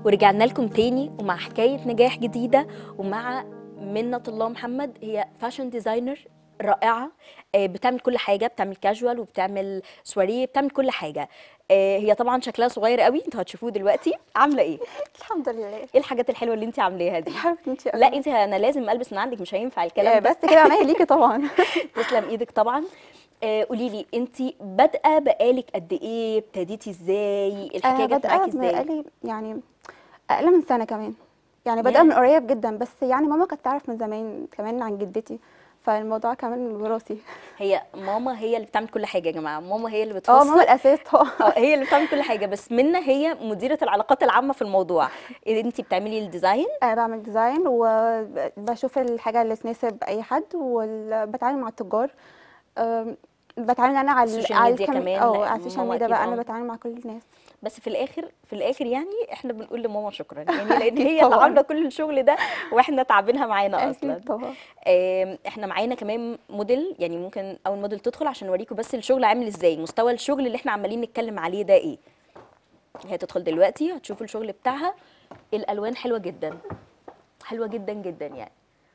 ورجعنا لكم تاني ومع حكاية نجاح جديدة ومع منة الله محمد هي فاشن ديزاينر رائعة آه، بتعمل كل حاجة بتعمل كاجوال وبتعمل سواريه بتعمل كل حاجة آه، هي طبعا شكلها صغير قوي انتوا هتشوفوه دلوقتي عاملة ايه؟ الحمد لله ايه الحاجات الحلوة اللي انت عاملاها دي؟ يا حبيبتي انت لا انت انا لازم البس من عندك مش هينفع الكلام ده بس كده عينيا ليكي طبعا تسلم ايدك طبعا آه، قولي لي انت بادئه بقالك قد ايه ابتديتي ازاي الحكايه انا جت معاكي بادئه ازاي بقالي يعني اقل من سنه كمان يعني ياه. بادئه من قريب جدا بس يعني ماما كانت تعرف من زمان كمان عن جدتي فالموضوع كمان وراثي هي ماما هي اللي بتعمل كل حاجه يا جماعه ماما هي اللي اه بتفصل ماما الاساس طبعا اه هي اللي بتعمل كل حاجه بس منا هي مديره العلاقات العامه في الموضوع انت بتعملي الديزاين انا بعمل ديزاين وبشوف الحاجه اللي تناسب اي حد وبتعامل مع التجار أم، بتعامل انا على السوشيال على ميديا الكام- كمان، اه لا، على السوشيال ماما ميديا أكيد بقى اه. انا بتعامل مع كل الناس بس في الاخر في الاخر يعني احنا بنقول لماما شكرا يعني لان أكيد هي اللي طبعاً. عامله كل الشغل ده واحنا تعبينها معانا اصلا اكيد طبعا آم، احنا معانا كمان موديل يعني ممكن اول موديل تدخل عشان اوريكم بس الشغل عامل ازاي مستوى الشغل اللي احنا عمالين نتكلم عليه ده ايه هي تدخل دلوقتي هتشوفوا الشغل بتاعها الالوان حلوه جدا حلوه جدا جدا يعني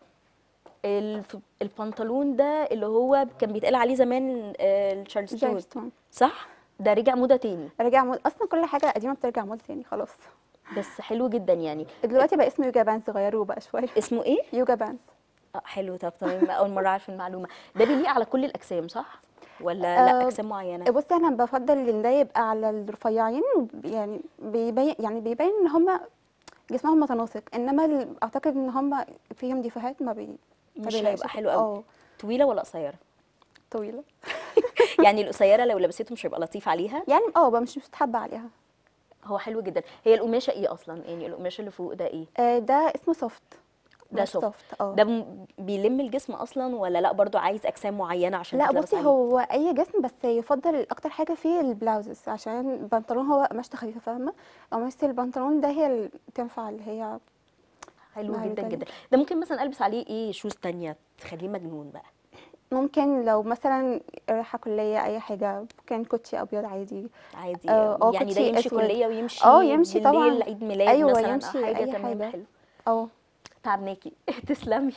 الف- البنطلون ده اللي هو كان بيتقال عليه زمان آه، الشارلستون جارستون صح ده رجع موضه تاني رجع مود اصلا كل حاجه قديمه بترجع مود تاني خلاص بس حلو جدا يعني دلوقتي بقى اسمه يوجا بانس غيروه بقى شويه اسمه ايه يوجا بانس اه حلو طب تمام اول مره اعرف المعلومه ده بيليق على كل الاجسام صح ولا لا آه، اجسام معينه بصي انا بفضل ان ده يبقى على الرفيعين وب- يعني بيبين يعني بيبين ان هم جسمهم متناسق انما ال- اعتقد ان هم فيهم ديفوهات ما بي ما مش بيلاقيش هيبقى حلو قوي اه طويله ولا قصيره طويله يعني القصيره لو لبسته مش هيبقى لطيف عليها يعني اه بقى مش مستحبه عليها هو حلو جدا هي القماشه ايه اصلا يعني القماشه اللي فوق ده ايه آه، ده اسمه سوفت ده سوفت اه ده م- بيلم الجسم اصلا ولا لا برضو عايز اجسام معينه عشان لا تتلبس بصي عليه؟ هو اي جسم بس يفضل اكتر حاجه فيه البلاوزز عشان البنطلون هو قماشته خفيفه فاهمه قماشه البنطلون ده هي اللي تنفع اللي هي حلو معروفة جدا دي. جدا ده ممكن مثلا البس عليه ايه شوز تانية تخليه مجنون بقى ممكن لو مثلا رايحه كليه اي حاجه كان كوتشي ابيض عادي عادي آه، آه، يعني ده كوتشي يمشي أسود. كليه ويمشي اه يمشي بالليل طبعا عيد ميلاد ايوه مثلا يمشي او حاجه اي تمام حاجه حلو اه تعبناكي تسلمي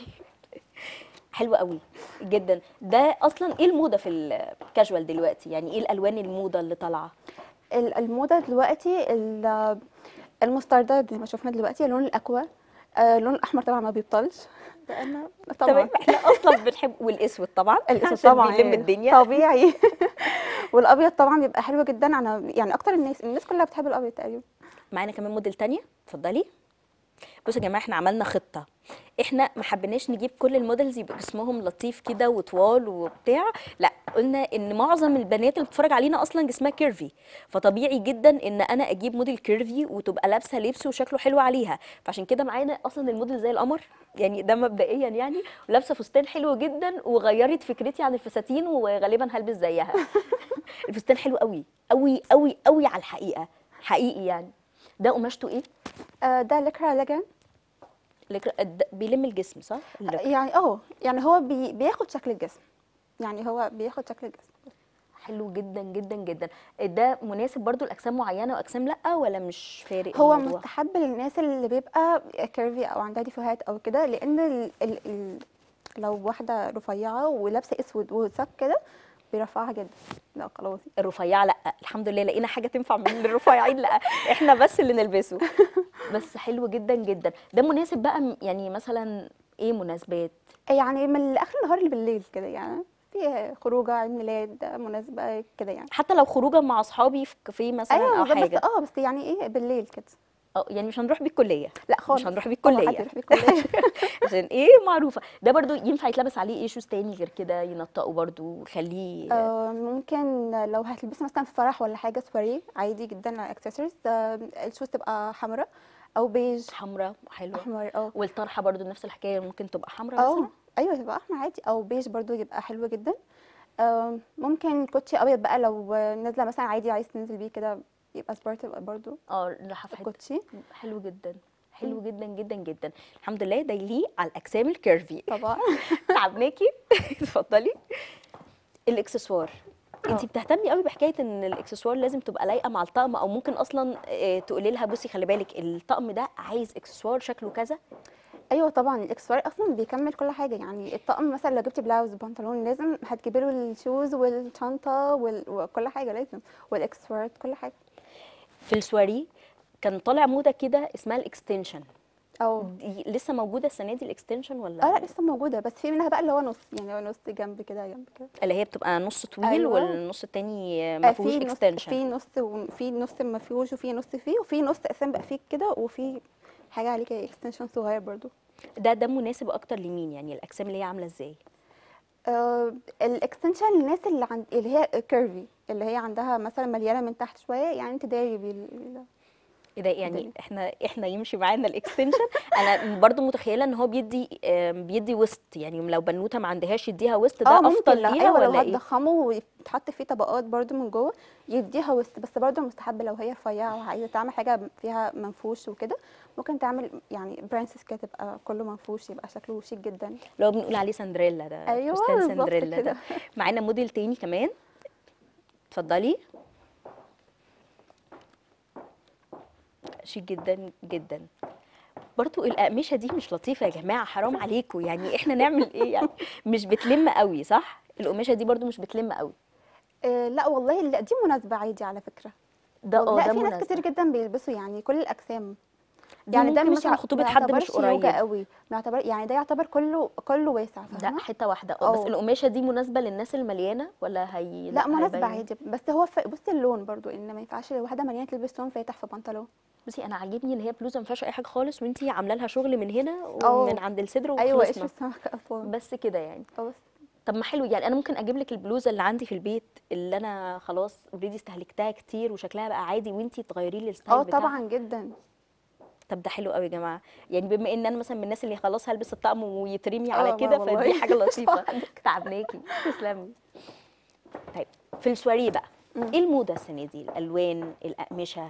حلو قوي جدا ده اصلا ايه الموضه في الكاجوال دلوقتي يعني ايه الالوان الموضه اللي طالعه ال- الموضه دلوقتي ال- المستردات زي ما شفنا دلوقتي اللون الاكوا آه، اللون الاحمر طبعا ما بيبطلش ده انا طبعا تمام احنا اصلا بنحب والاسود طبعا الاسود عشان طبعا بيلم يعني الدنيا طبيعي والابيض طبعا بيبقى حلو جدا انا يعني اكتر الناس الناس كلها بتحب الابيض تقريبا معانا كمان موديل تانية اتفضلي بصوا يا جماعه احنا عملنا خطه احنا ما حبيناش نجيب كل الموديلز يبقى جسمهم لطيف كده وطوال وبتاع لا قلنا ان معظم البنات اللي بتتفرج علينا اصلا جسمها كيرفي فطبيعي جدا ان انا اجيب موديل كيرفي وتبقى لابسه لبس وشكله حلو عليها فعشان كده معانا اصلا الموديل زي القمر يعني ده مبدئيا يعني ولابسه فستان حلو جدا وغيرت فكرتي عن الفساتين وغالبا هلبس زيها الفستان حلو قوي قوي قوي قوي على الحقيقه حقيقي يعني ده قماشته ايه آه، ده لكرا لجن الإكرا- الد- بيلم الجسم صح؟ اللكرة. يعني اه يعني هو بي بياخد شكل الجسم يعني هو بياخد شكل الجسم حلو جدا جدا جدا ده مناسب برضو لاجسام معينه واجسام لا ولا مش فارق هو الموضوع مستحب للناس اللي بيبقى كيرفي او عندها ديفوهات او كده لان ال ال ال لو واحده رفيعه ولابسه اسود وسك كده بيرفعها جدا لا خلاص الرفيعه لا الحمد لله لقينا حاجه تنفع من الرفيعين لا احنا بس اللي نلبسه بس حلو جدا جدا ده مناسب بقى م- يعني مثلا ايه مناسبات يعني من اخر النهار اللي بالليل كده يعني في خروجه عيد ميلاد مناسبه كده يعني حتى لو خروجه مع اصحابي في كافيه مثلا ايوه او بالظبط، حاجه بس اه بس يعني ايه بالليل كده اه يعني مش هنروح بيه الكليه لا خالص مش هنروح بيه طبعاً الكليه حد يروح بيه الكليه عشان ايه معروفه ده برضو ينفع يتلبس عليه ايه شوز تاني غير كده ينطقه برضو ويخليه آه، ممكن لو هتلبسي مثلا في فرح ولا حاجه سواريه عادي جدا اكسسوارز الشوز تبقى حمراء او بيج حمراء حلوه احمر اه والطرحه برضو نفس الحكايه ممكن تبقى حمراء اه مثلا ايوه تبقى احمر عادي او بيج برضو يبقى حلو جدا آه، ممكن كوتشي ابيض بقى لو نازله مثلا عادي عايز تنزل بيه كده يبقى سبورت يبقى برضو اه راحه في حته كوتشي حلو جدا حلو جدا جدا جدا الحمد لله ده يليق على الاجسام الكيرفي طبعا تعبناكي اتفضلي الاكسسوار انت اه. بتهتمي قوي بحكايه ان الاكسسوار لازم تبقى لايقه مع الطقم او ممكن اصلا آه، تقولي لها بصي خلي بالك الطقم ده عايز اكسسوار شكله كذا ايوه طبعا الاكسسوار اصلا بيكمل كل حاجه يعني الطقم مثلا لو جبتي بلاوز بنطلون لازم هتجيبي له الشوز والشنطه وال... وكل حاجه لازم والاكسسوارات كل حاجه في السواري كان طالع موضه كده اسمها الاكستنشن او دي لسه موجوده السنه دي الاكستنشن ولا اه لا لسه موجوده بس في منها بقى اللي هو نص يعني هو نص جنب كده جنب كده اللي هي بتبقى نص طويل أيوة. والنص التاني آه، ما فيهوش في نص اكستنشن في نص وفي نص ما فيهوش وفي نص فيه وفي نص اساسا بقى فيه كده وفي حاجه عليه كده اكستنشن صغير برضو ده ده مناسب اكتر لمين يعني الاجسام اللي هي عامله ازاي آه الاكستنشن للناس اللي عند اللي هي كيرفي اللي هي عندها مثلا مليانه من تحت شويه يعني تداري بال... ايه ده يعني ده. احنا احنا يمشي معانا الاكستنشن انا برضو متخيله ان هو بيدي آم، بيدي وسط يعني لو بنوته ما عندهاش يديها وسط ده اه ممكن افضل لو ليها ايوه لو ولا ايه هتضخمه ويتحط فيه طبقات برضو من جوه يديها وسط بس برضو مستحب لو هي رفيعه وعايزه تعمل حاجه فيها منفوش وكده ممكن تعمل يعني برانسس كده تبقى كله منفوش يبقى شكله شيك جدا اللي هو بنقول عليه سندريلا ده أيوة، فستان بالظبط سندريلا ده كده. معانا موديل تاني كمان اتفضلي شيك جدا جدا برضو الأقمشة دي مش لطيفة يا جماعة حرام عليكم يعني احنا نعمل ايه يعني مش بتلم قوي صح القماشة دي برضو مش بتلم قوي آه لا والله لا دي مناسبه عادي على فكره ده اه لا ده في ناس مناسبة. كتير جدا بيلبسوا يعني كل الاجسام دي يعني ده ممكن مش مثلا ع- خطوبة ما حد مش يعتبرش يوجا قريب قوي ما يعتبر يعني ده يعتبر كله كله واسع ده فاهمه حتة واحدة اه بس اه. القماشة دي مناسبة للناس المليانة ولا هي لا مناسبه هيبين؟ عادي بس هو ف... بصي اللون برضو ان ما ينفعش واحده مليانه تلبس لون فاتح في بنطلون بصي انا عاجبني ان هي بلوزه ما فيهاش اي حاجه خالص وانتي عامله لها شغل من هنا اه. ومن عند الصدر ايوه قشر وخلصنا السمكه اصلا بس كده يعني اه بس طب ما حلو يعني انا ممكن اجيب لك البلوزه اللي عندي في البيت اللي انا خلاص اوريدي استهلكتها كتير وشكلها بقى عادي وانتي تغيري لي الستايل اه بتاعها طبعا جدا طب ده حلو قوي يا جماعه يعني بما ان انا مثلا من الناس اللي خلاص هلبس الطقم ويترمي على اه، ما كده والله. فدي حاجه مش لطيفه لوحدك. تعبناكي تسلمي طيب في السواريه بقى ايه الموضه السنه دي الالوان الاقمشه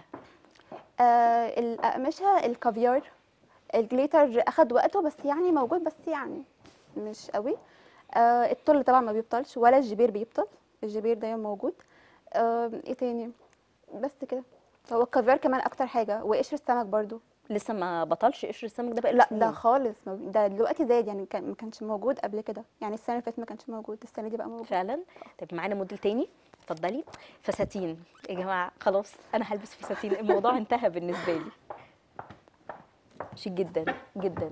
آه الأقمشة الكافيار الجليتر أخد وقته بس يعني موجود بس يعني مش قوي آه الطل طبعا ما بيبطلش ولا الجبير بيبطل الجبير دايما موجود آه ايه تاني بس كده هو الكافيار كمان أكتر حاجة وقشر السمك برضو لسه ما بطلش قشر السمك ده بقى لا ده خالص ما بي- ده دلوقتي زاد يعني كان ما كانش موجود قبل كده يعني السنة اللي فاتت ما كانش موجود السنة دي بقى موجود فعلا طيب معانا موديل تاني اتفضلي فساتين يا جماعه خلاص انا هلبس فساتين الموضوع انتهى بالنسبه لي شيك جدا جدا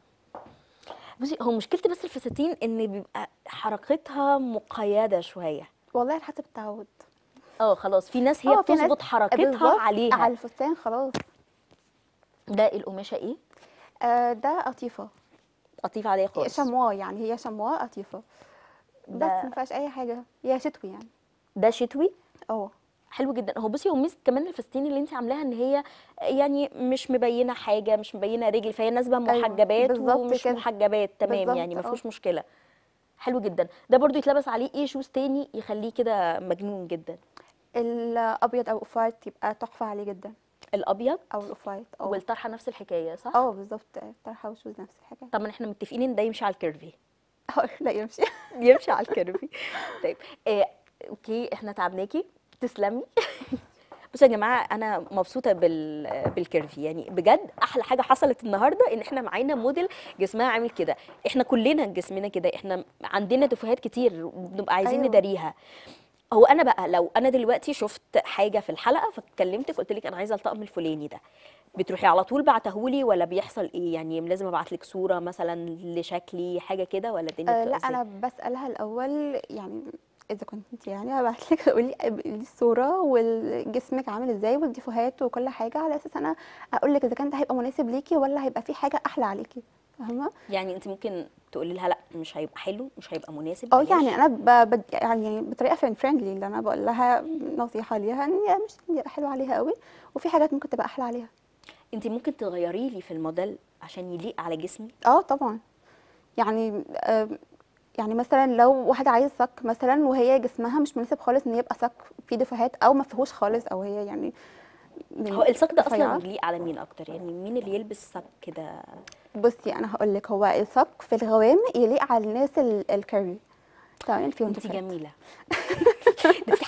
بصي هو مشكلتي بس الفساتين ان بيبقى حركتها مقيده شويه والله على حسب التعود اه خلاص في ناس هي اه في ناس بتظبط حركتها بالظبط عليها على الفستان خلاص ده القماشه ايه آه ده قطيفة قطيفه عاديه خالص شموا يعني هي شموا قطيفة بس ده- ما فيهاش اي حاجه هي شتوي يعني ده شتوي اه حلو جدا هو بصي هو ميزه كمان الفساتين اللي انت عاملاها ان هي يعني مش مبينه حاجه مش مبينه رجل فهي نازله أيوة، محجبات بالظبط ومش كده. محجبات تمام بالظبط، يعني ما اه. فيهوش مشكله حلو جدا ده برضو يتلبس عليه ايه شوز تاني يخليه كده مجنون جدا الابيض او اوف وايت يبقى تحفه عليه جدا الابيض او الاوف وايت اه والطرحه نفس الحكايه صح اه بالظبط طرحه وشوز نفس الحاجه طبعا احنا متفقين ان ده يمشي على الكيرفي اه لا يمشي يمشي على الكيرفي طيب آه اوكي احنا تعبناكي تسلمي بصوا يا جماعه انا مبسوطه بال بالكيرفي يعني بجد احلى حاجه حصلت النهارده ان احنا معانا موديل جسمها عامل كده احنا كلنا جسمنا كده احنا عندنا تفاهات كتير وبنبقى عايزين أيوة. نداريها هو انا بقى لو انا دلوقتي شفت حاجه في الحلقه فكلمتك قلت لك انا عايزه الطقم الفلاني ده بتروحي على طول بعتهولي ولا بيحصل ايه يعني لازم ابعت لك صوره مثلا لشكلي حاجه كده ولا الدنيا آه بتبقى لا ازاي انا بسالها الاول يعني اذا كنت انت يعني هبعت لك قولي لي الصوره وجسمك عامل ازاي والديفوهات وكل حاجه على اساس انا اقول لك اذا كان ده هيبقى مناسب ليكي ولا هيبقى في حاجه احلى عليكي فاهمه يعني انت ممكن تقولي لها لا مش هيبقى حلو مش هيبقى مناسب اه بلاش. يعني انا ب... ب... يعني بطريقه فريند فريندلي اللي انا بقول لها نصيحه ليها ان هي مش يبقى حلو عليها قوي وفي حاجات ممكن تبقى احلى عليها انت ممكن تغيري لي في الموديل عشان يليق على جسمي اه طبعا يعني آه يعني مثلا لو واحده عايزه صك مثلا وهي جسمها مش مناسب خالص ان يبقى صك فيه دفاهات او ما فيهوش خالص او هي يعني من هو الصك ده اصلا رفيعة. يليق على مين اكتر يعني مين اللي يلبس صك كده بصي انا هقول لك هو الصك في الغوامق يليق على الناس ال- الكيرلي تمام فيهم انت دفاهات جميله ده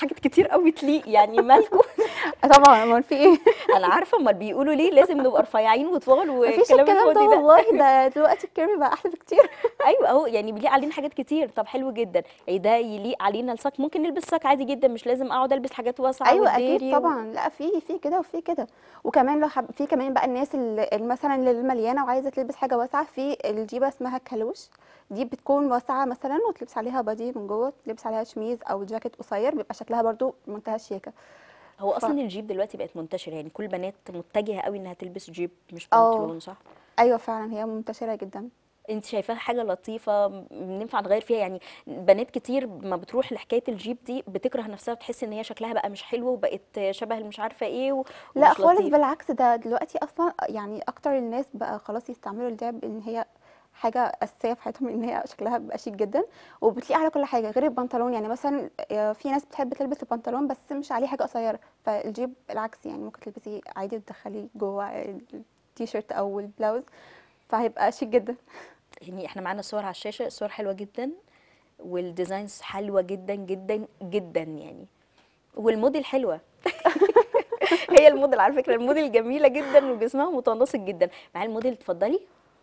حاجات كتير قوي تليق يعني مالكم طبعا امال في ايه انا عارفه امال بيقولوا ليه لازم نبقى رفيعين وطوال مفيش والكلام الكلام ده الفاضي ده والله ده دلوقتي الكيرفي بقى احلى بكتير ايوه اهو يعني بيليق علينا حاجات كتير طب حلو جدا يعني ده يليق علينا الصك ممكن نلبس صك عادي جدا مش لازم اقعد البس حاجات واسعه ايوه اكيد والديري و- طبعا لا في في كده وفي كده وكمان لو حب في كمان بقى الناس اللي اللي مثلا المليانه وعايزه تلبس حاجه واسعه في الجيبه اسمها كالوش دي بتكون واسعه مثلا وتلبس عليها بادي من جوه تلبس عليها شميز او جاكيت قصير بيبقى شكلها برضو منتهى الشياكه هو اصلا الجيب دلوقتي بقت منتشره يعني كل البنات متجهه قوي انها تلبس جيب مش اه. بنطلون صح ايوه فعلا هي منتشره جدا انت شايفاها حاجه لطيفه م- بننفع نغير فيها يعني بنات كتير ما بتروح لحكايه الجيب دي بتكره نفسها بتحس ان هي شكلها بقى مش حلو وبقت شبه المش عارفه ايه و- لا ومش خالص لطيف بالعكس ده دلوقتي اصلا يعني اكتر الناس بقى خلاص يستعملوا الجاب ان هي حاجه اساسيه في حياتهم ان هي شكلها بيبقى شيك جدا وبتليق على كل حاجه غير البنطلون يعني مثلا آه، في ناس بتحب تلبس البنطلون بس مش عليه حاجه قصيره فالجيب العكس يعني ممكن تلبسيه عادي وتدخليه جوه التيشيرت او البلاوز فهيبقى شيك جدا يعني احنا معانا صور على الشاشه الصور حلوه جدا والديزاينز حلوه جدا جدا جدا يعني والموديل حلوه هي الموديل على فكره الموديل جميله جدا وجسمها متناسق جدا مع الموديل اتفضلي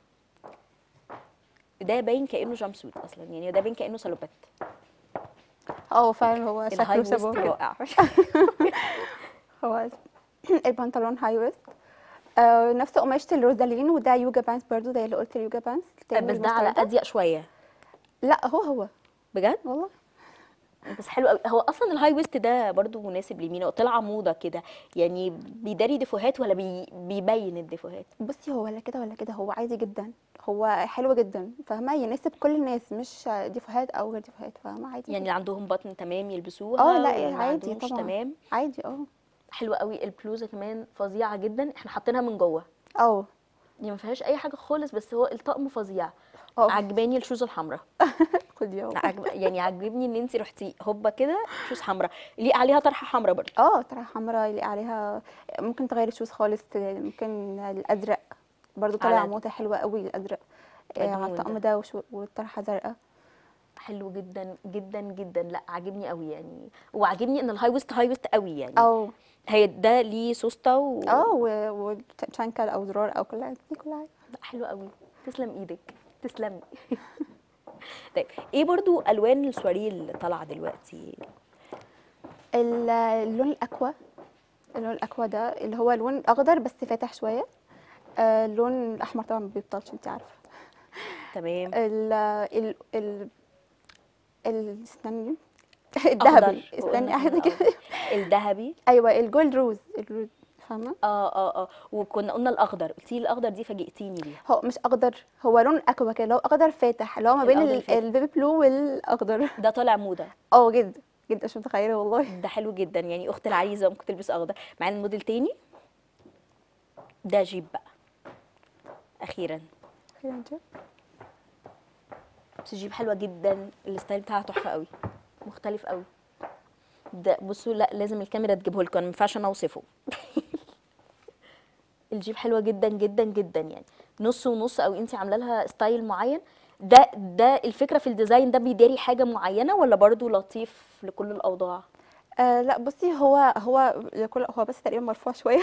ده باين كانه جامب سوت اصلا يعني ده باين كانه سالوبات اه فعلا هو الهاي شكله ويست شبه كده رائع هو البنطلون هاي ويست آه نفس قماشة الروزالين وده يوجا بانس برضو زي اللي قلت اليوجا بانس التاني بس ده على المستردة. اضيق شويه لا هو هو بجد والله بس حلو قوي هو اصلا الهاي ويست ده برضو مناسب لمين هو طلع موضه كده يعني بيداري ديفوهات ولا بي بيبين الديفوهات بصي هو ولا كده ولا كده هو عادي جدا هو حلو جدا فاهمه يناسب كل الناس مش ديفوهات او غير ديفوهات فاهمه عادي يعني اللي عندهم بطن تمام يلبسوها اه لا واللي ما عادي عندهمش طبعا تمام عادي اه حلوه قوي البلوزه كمان فظيعه جدا احنا حاطينها من جوه اه دي ما فيهاش اي حاجه خالص بس هو الطقم فظيع اه عجباني الشوز الحمراء خدي اهو عجب... يعني عجبني ان انت رحتي هوبا كده شوز حمراء ليه عليها طرحه حمراء برضه اه طرحه حمراء يليق عليها ممكن تغيري الشوز خالص ممكن الازرق برضو طالع على- موضه حلوه قوي الازرق آه، مجنون على الطقم ده. ده وشو- والطرحه زرقاء حلو جدا جدا جدا لا عاجبني قوي يعني وعاجبني ان الهاي ويست هاي ويست قوي يعني او هي ده ليه سوسته و... اه و- وشانكل او زرار او كل حاجه دي كل حاجه لا، حلو قوي تسلم ايدك تسلمي طيب ايه برضو الوان السواريه اللي طالعه دلوقتي ال- اللون الاكوا اللون الاكوا ده اللي هو لون اخضر بس فاتح شويه آه، اللون الاحمر طبعا ما بيبطلش انت عارفه تمام ال ال ال ال استني أخضر، الذهبي وقلنا استني كمان احد كده أخضر. الذهبي ايوه الجولد روز الروز فاهمه اه اه اه وكنا قلنا الاخضر قلتي لي الاخضر دي فاجئتيني بيها هو مش اخضر هو لون اكوا كده اللي هو اخضر فاتح اللي هو ما بين الأخضر ال- الفاتح. البيبي بلو والاخضر ده طالع موضه اه جدا جدا مش متخيله والله ده حلو جدا يعني اخت العريسه ممكن تلبس اخضر معانا الموديل تاني ده جيب بقى اخيرا خير انت بس الجيب حلوه جدا الستايل بتاعها تحفه قوي مختلف قوي ده بصوا لا لازم الكاميرا تجيبه لكم انا ما ينفعش انا اوصفه الجيب حلوه جدا جدا جدا يعني نص ونص او انت عامله لها ستايل معين ده ده الفكره في الديزاين ده بيداري حاجه معينه ولا برضو لطيف لكل الاوضاع آه لا بصي هو هو لكل هو بس تقريبا مرفوع شويه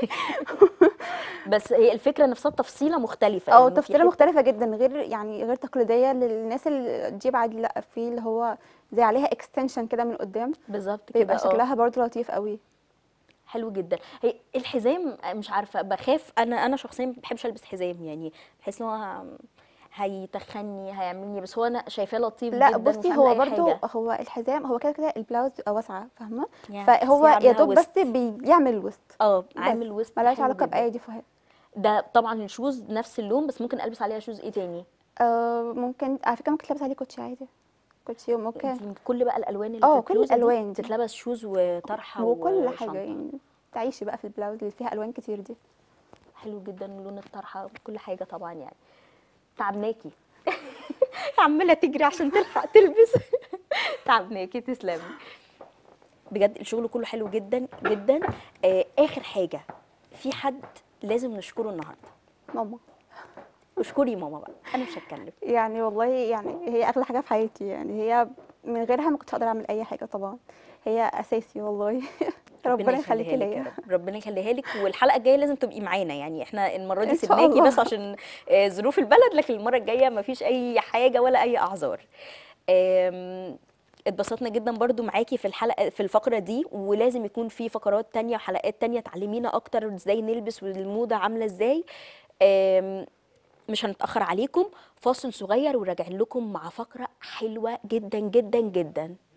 بس هي الفكره نفسها التفصيله مختلفه اه إنه في تفصيله حتة- مختلفه جدا غير يعني غير تقليديه للناس اللي تجيب عادي لا في اللي هو زي عليها اكستنشن كده من قدام بالظبط كده بيبقى اه شكلها برضو لطيف قوي حلو جدا هي الحزام مش عارفه بخاف انا انا شخصيا ما بحبش البس حزام يعني بحس ان هو هيتخني هيعملني بس هو انا شايفاه لطيف لا جدا بصي ومش هو عاملة أي برضو حاجة. هو الحزام هو كده كده البلاوز بتبقى واسعه فاهمه يعني فهو تحسيها يا عاملاها دوب بس وسط. بيعمل وسط اه بس عامل وسط ملهاش حلو علاقه جدا. باي ديفوهات ده طبعا الشوز نفس اللون بس ممكن البس عليها شوز ايه تاني آه ممكن على فكره ممكن تلبس عليه كوتشي عادي كوتشي انت ممكن من كل بقى الالوان اللي اه في كل البلوزة دي الألوان دي. تتلبس شوز وطرحه وكل وشنطة. حاجه يعني تعيشي بقى في البلاوز اللي فيها الوان كتير دي حلو جدا لون الطرحه كل حاجه طبعا يعني تعبناكي عماله تجري عشان تلحق تلبس تعبناكي تسلمي بجد الشغل كله حلو جدا جدا آه اخر حاجه في حد لازم نشكره النهارده ماما اشكري ماما بقى انا مش هتكلم يعني والله يعني هي اغلى حاجه في حياتي يعني هي من غيرها ما كنتش هقدر اعمل اي حاجه طبعا هي اساسي والله ربنا يخليكي لك يا ليا رب ربنا يخليها لك والحلقه الجايه لازم تبقي معانا يعني احنا المره دي إن شاء سيبناكي الله. بس عشان آه، ظروف البلد لكن المره الجايه مفيش اي حاجه ولا اي اعذار آم، اتبسطنا جدا برضو معاكي في الحلقه في الفقره دي ولازم يكون في فقرات تانية وحلقات تانية تعلمينا اكتر ازاي نلبس والموضه عامله ازاي آم، مش هنتاخر عليكم فاصل صغير وراجعين لكم مع فقره حلوه جدا جدا جدا